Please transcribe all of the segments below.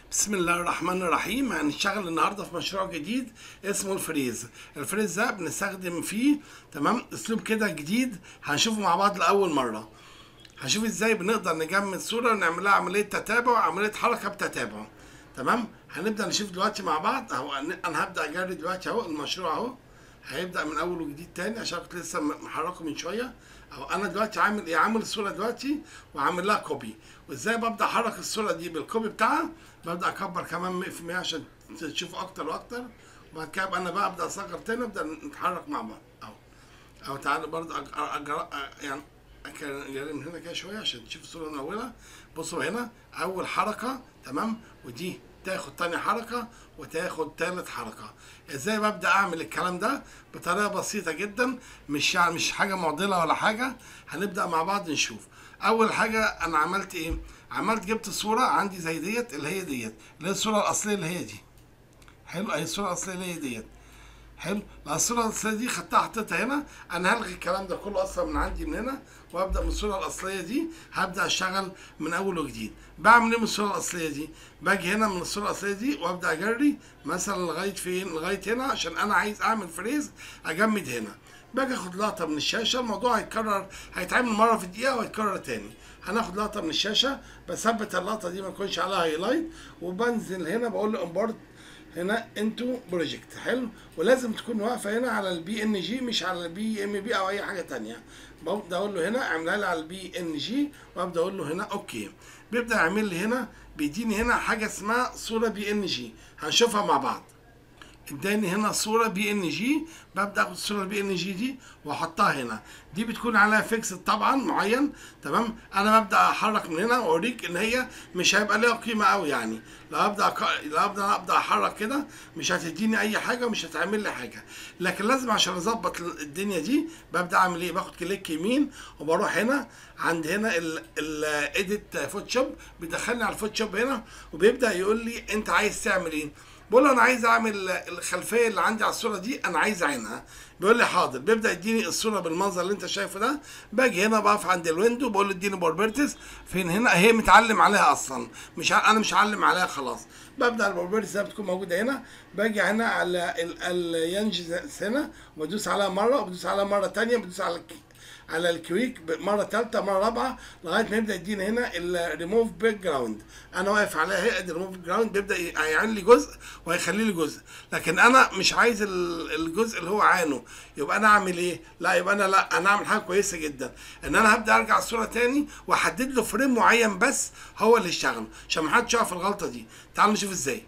بسم الله الرحمن الرحيم هنشتغل النهارده في مشروع جديد اسمه الفريز الفريز ده بنستخدم فيه تمام اسلوب كده جديد هنشوفه مع بعض لاول مره هنشوف ازاي بنقدر نجمد صوره ونعمل لها عمليه تتابع وعمليه حركه بتتابع تمام هنبدا نشوف دلوقتي مع بعض اهو انا هبدا اجري دلوقتي اهو المشروع اهو هيبدا من اول وجديد تاني عشان كنت لسه محركه من شويه اهو انا دلوقتي عامل ايه عامل الصوره دلوقتي وعامل لها كوبي وازاي ببدا احرك الصوره دي بالكوبي بتاعها ببدا اكبر كمان 100% عشان تشوفوا اكتر واكتر وبعد كده انا بقى ابدا اصغر تاني ابدا نتحرك مع بعض اهو اهو تعالوا برضه أج... أج... يعني اجري من هنا كده شويه عشان تشوفوا الصوره من اولها بصوا هنا اول حركه تمام ودي تاخد تاني حركة وتاخد تالت حركة ازاي ببدأ اعمل الكلام ده بطريقة بسيطة جدا مش يعني مش حاجة معضلة ولا حاجة هنبدأ مع بعض نشوف اول حاجة انا عملت ايه عملت جبت صورة عندي زي ديت اللي هي ديت اللي هي الصورة الاصلية اللي هي دي حلو اهي الصورة الاصلية اللي هي ديت حلو الصورة الأصلية دي خدتها حطيتها هنا أنا هلغي الكلام ده كله أصلا من عندي من هنا وأبدأ من الصورة الأصلية دي هبدأ أشتغل من أول وجديد بعمل إيه من الصورة الأصلية دي؟ باجي هنا من الصورة الأصلية دي وأبدأ أجري مثلا لغاية فين؟ لغاية هنا عشان أنا عايز أعمل فريز أجمد هنا باجي اخد لقطه من الشاشه الموضوع هيتكرر هيتعمل مره في الدقيقه وهيتكرر تاني هناخد لقطه من الشاشه بثبت اللقطه دي ما يكونش عليها هايلايت وبنزل هنا بقول له امبورت هنا انتو بروجكت حلو ولازم تكون واقفه هنا على البي ان جي مش على البي ام بي او اي حاجه تانية ببدا اقول له هنا اعملها لي على البي ان جي وابدا اقول له هنا اوكي بيبدا يعمل لي هنا بيديني هنا حاجه اسمها صوره بي ان جي هنشوفها مع بعض اداني هنا صوره بي ان جي ببدا اخد الصوره البي ان جي دي واحطها هنا دي بتكون عليها فيكس طبعا معين تمام انا ببدا احرك من هنا واوريك ان هي مش هيبقى ليها قيمه قوي يعني لو ابدا أك... لو ابدا ابدا احرك كده مش هتديني اي حاجه ومش هتعمل لي حاجه لكن لازم عشان اظبط الدنيا دي ببدا اعمل ايه باخد كليك يمين وبروح هنا عند هنا الايديت فوتوشوب بيدخلني على الفوتوشوب هنا وبيبدا يقول لي انت عايز تعمل ايه بقول له انا عايز اعمل الخلفيه اللي عندي على الصوره دي انا عايز عينها بيقول لي حاضر بيبدا يديني الصوره بالمنظر اللي انت شايفه ده باجي هنا بقف عند الويندو بقول له اديني بوربرتس فين هنا هي متعلم عليها اصلا مش ع... انا مش هعلم عليها خلاص ببدا البوربرتس ده بتكون موجوده هنا باجي هنا على الينج هنا وبدوس عليها مره وبدوس عليها مره ثانيه بدوس على على الكويك مره ثالثه مره رابعه لغايه ما يبدا يدينا هنا الريموف باك جراوند انا واقف عليها هي الريموف جراوند بيبدا هيعين لي جزء وهيخلي لي جزء لكن انا مش عايز الجزء اللي هو عانه يبقى انا اعمل ايه لا يبقى انا لا انا اعمل حاجه كويسه جدا ان انا هبدا ارجع الصوره تاني واحدد له فريم معين بس هو اللي يشتغل عشان ما حدش يقف الغلطه دي تعالوا نشوف ازاي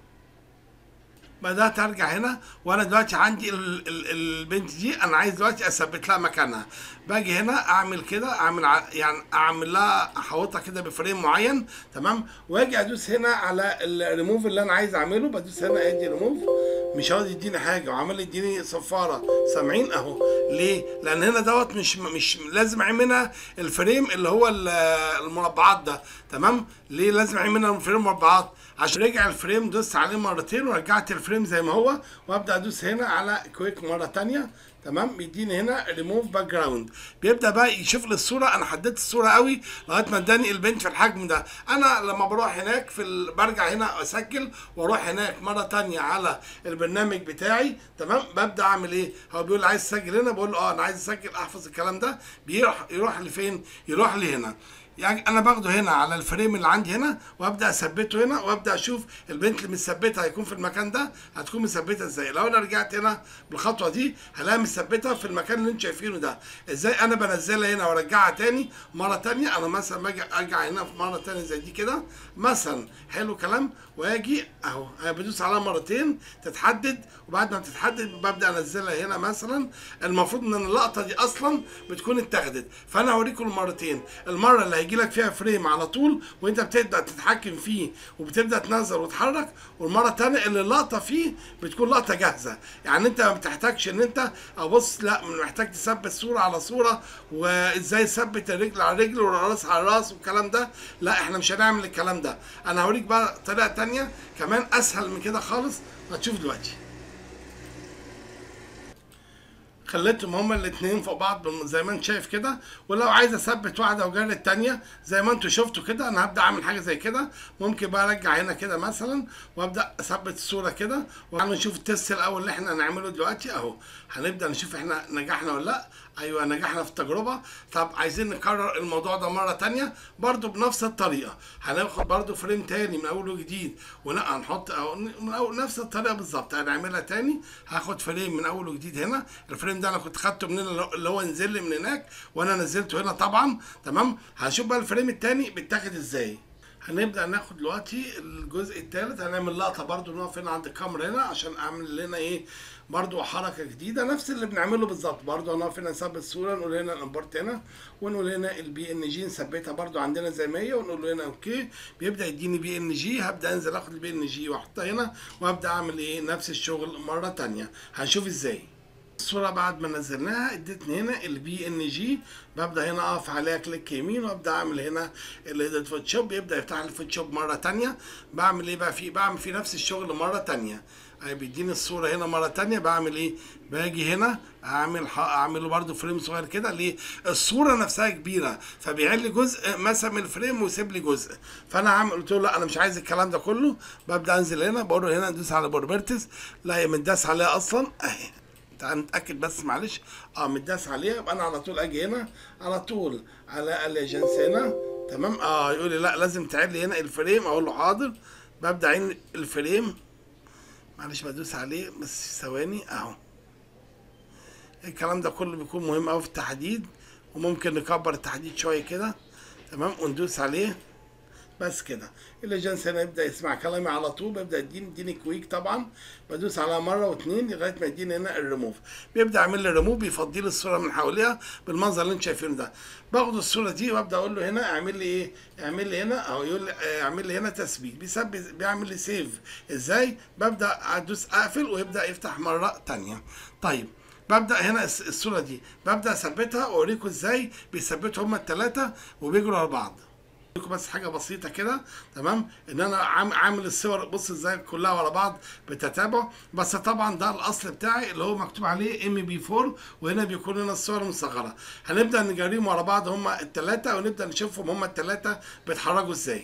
بدات ارجع هنا وانا دلوقتي عندي ال ال البنت دي انا عايز دلوقتي اثبت لها مكانها باجي هنا اعمل كده اعمل يعني اعمل لها احوطها كده بفريم معين تمام واجي ادوس هنا على الريموف اللي انا عايز اعمله بدوس هنا ادي ريموف مش راضي يديني حاجه وعمال يديني صفاره سامعين اهو ليه لان هنا دوت مش مش لازم اعمل منها الفريم اللي هو المربعات ده تمام ليه لازم اعمل منها فريم مربعات عشان رجع الفريم دوست عليه مرتين ورجعت الفريم زي ما هو وابدا ادوس هنا على كويك مره تانية تمام بيديني هنا ريموف باك جراوند بيبدا بقى يشوف لي الصوره انا حددت الصوره قوي لغايه ما اداني البنت في الحجم ده انا لما بروح هناك في ال... برجع هنا اسجل واروح هناك مره تانية على البرنامج بتاعي تمام ببدا اعمل ايه هو بيقول عايز تسجل هنا بقول له اه انا عايز اسجل احفظ الكلام ده بيروح يروح لفين يروح لي هنا يعني انا باخده هنا على الفريم اللي عندي هنا وابدا اثبته هنا وابدا اشوف البنت اللي مثبتها هيكون في المكان ده هتكون مثبته ازاي لو انا رجعت هنا بالخطوه دي هلاقيها مثبته في المكان اللي انتم شايفينه ده ازاي انا بنزلها هنا وارجعها تاني مره تانية انا مثلا باجي ارجع هنا في مره تانية زي دي كده مثلا حلو كلام واجي اهو انا بدوس عليها مرتين تتحدد وبعد ما تتحدد ببدا انزلها هنا مثلا المفروض ان اللقطه دي اصلا بتكون اتاخدت فانا هوريكم المرتين المره اللي هيجي لك فيها فريم على طول وانت بتبدا تتحكم فيه وبتبدا تنزل وتحرك والمره الثانيه اللي اللقطه فيه بتكون لقطه جاهزه يعني انت ما بتحتاجش ان انت ابص لا محتاج تثبت صوره على صوره وازاي تثبت الرجل على رجل والراس على الراس والكلام ده لا احنا مش هنعمل الكلام ده انا هوريك بقى طريقه تانية كمان اسهل من كده خالص هتشوف دلوقتي خليتهم هما الاتنين فوق بعض بالم- زي ما انت شايف كده ولو عايز اثبت واحده وجرد التانيه زي ما انتوا شفتوا كده انا هبدا اعمل حاجه زي كده ممكن بقى ارجع هنا كده مثلا وابدا اثبت الصوره كده وتعالوا نشوف التست الاول اللي احنا هنعمله دلوقتي اهو هنبدا نشوف احنا نجحنا ولا لا ايوه نجحنا في التجربه طب عايزين نكرر الموضوع ده مره تانية برضو بنفس الطريقه هناخد برضو فريم تاني من اول وجديد وهنحط أو من اول نفس الطريقه بالظبط هنعملها تاني هاخد فريم من اول وجديد هنا الفريم ده انا كنت خدته من هنا اللي هو نزل لي من هناك وانا نزلته هنا طبعا تمام هنشوف بقى الفريم التاني بيتاخد ازاي هنبدا ناخد دلوقتي الجزء الثالث هنعمل لقطه برضو نقف هنا عند الكاميرا هنا عشان اعمل لنا ايه برضو حركه جديده نفس اللي بنعمله بالظبط برضو هنقف هنا نثبت الصوره نقول هنا الامبورت هنا ونقول هنا البي ان جي نثبتها برضو عندنا زي ما هي ونقول هنا اوكي بيبدا يديني بي ان جي هبدا انزل اخد البي ان جي واحطها هنا وابدا اعمل ايه نفس الشغل مره تانية هنشوف ازاي الصورة بعد ما نزلناها ادتني هنا البي ان جي ببدا هنا اقف عليها كليك يمين وابدا اعمل هنا الايديت فوتوشوب يبدا يفتح لي الفوتوشوب مرة تانية بعمل ايه بقى فيه بعمل فيه نفس الشغل مرة تانية يعني بيديني الصورة هنا مرة تانية بعمل ايه باجي هنا اعمل ح- اعمله برده فريم صغير كده ليه الصورة نفسها كبيرة فبيعمل لي جزء مثلا من الفريم ويسيب لي جزء فانا عامل قلت له لا انا مش عايز الكلام ده كله ببدا انزل هنا بقول له هنا ندوس على بروبرتس لا هي متداس عليها اصلا اهي تعال نتاكد بس معلش اه متداس عليها يبقى انا على طول اجي هنا على طول على اليجنس هنا تمام اه يقول لي لا لازم تعيد لي هنا الفريم اقول له حاضر ببدا عين الفريم معلش بدوس عليه بس ثواني اهو الكلام ده كله بيكون مهم قوي في التحديد وممكن نكبر التحديد شويه كده تمام وندوس عليه بس كده الليجنس هنا يبدا يسمع كلامي على طول بيبدا يديني يديني كويك طبعا بدوس عليها مره واثنين لغايه ما يديني هنا الريموف بيبدا يعمل لي ريموف بيفضي لي الصوره من حواليها بالمنظر اللي انتم شايفينه ده باخد الصوره دي وابدا اقول له هنا اعمل لي ايه اعمل لي هنا او يقول لي آه، اعمل لي هنا تثبيت بيثبت بيعمل لي سيف ازاي ببدا ادوس اقفل ويبدا يفتح مره تانية طيب ببدا هنا الس- الصوره دي ببدا اثبتها واوريكم ازاي بيثبتوا هما الثلاثه وبيجروا على بعض لكم بس حاجه بسيطه كده تمام ان انا عام- عامل الصور بص ازاي كلها ورا بعض بتتابع بس طبعا ده الاصل بتاعي اللي هو مكتوب عليه ام بي 4 وهنا بيكون هنا الصور مصغره هنبدا نجريهم ورا بعض هما الثلاثه ونبدا نشوفهم هما الثلاثه بيتحركوا ازاي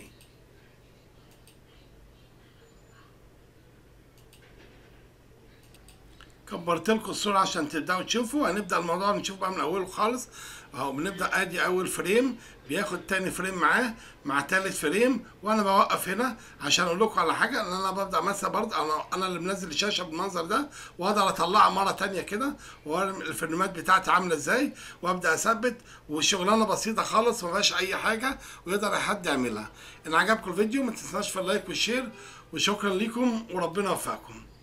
كبرت لكم الصورة عشان تبدأوا تشوفوا هنبدأ الموضوع نشوف بقى من أوله خالص أهو بنبدأ أدي أول فريم بياخد تاني فريم معاه مع تالت فريم وأنا بوقف هنا عشان أقول لكم على حاجة إن أنا ببدأ مثلا برضه أنا أنا اللي منزل الشاشة بالمنظر ده وأقدر أطلعها مرة تانية كده وأوري الفريمات بتاعتي عاملة إزاي وأبدأ أثبت والشغلانة بسيطة خالص ما فيهاش أي حاجة ويقدر أي حد يعملها إن عجبكم الفيديو ما تنساش في اللايك والشير وشكرا لكم وربنا يوفقكم